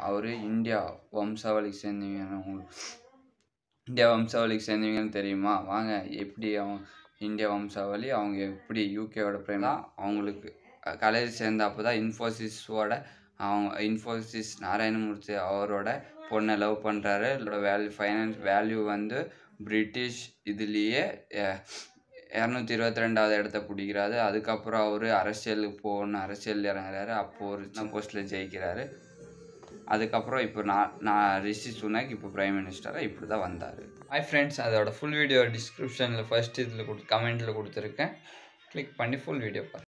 அவர் India வம்சாவளிக்கு சேர்ந்தவங்க உங்களுக்கு India வம்சாவளிக்கு சேர்ந்தவங்கன்னு தெரியுமா வாங்க எப்படி அவன் இந்தியா வம்சாவளி அவங்க எப்படி யூகேவோட பிரேம் தான் அவங்களுக்கு காலேஜ் சேர்ந்தப்போ தான் இன்ஃபோசிஸோட அவங்க இன்ஃபோசிஸ் நாராயணமூர்த்தி அவரோட பொண்ணை லவ் பண்ணுறாரு இதோட வேல்யூ ஃபைனான்ஸ் வேல்யூ வந்து பிரிட்டிஷ் இதுலேயே இரநூத்தி இருபத்தி ரெண்டாவது இடத்த பிடிக்கிறாரு அதுக்கப்புறம் அவர் அரசியலுக்கு போகணும் அரசியல் இறங்குறாரு அப்போது ஒரு சின்ன போஸ்ட்டில் ஜெயிக்கிறாரு அதுக்கப்புறம் இப்போ நான் நான் ரிஷி சுனக் இப்போ பிரைம் மினிஸ்டராக இப்படி தான் வந்தார் ஹாய் ஃப்ரெண்ட்ஸ் அதோட ஃபுல் வீடியோ டிஸ்கிரிப்ஷனில் ஃபர்ஸ்ட் இதில் கொடு கமெண்ட்டில் கொடுத்துருக்கேன் கிளிக் பண்ணி ஃபுல் வீடியோ பாருங்கள்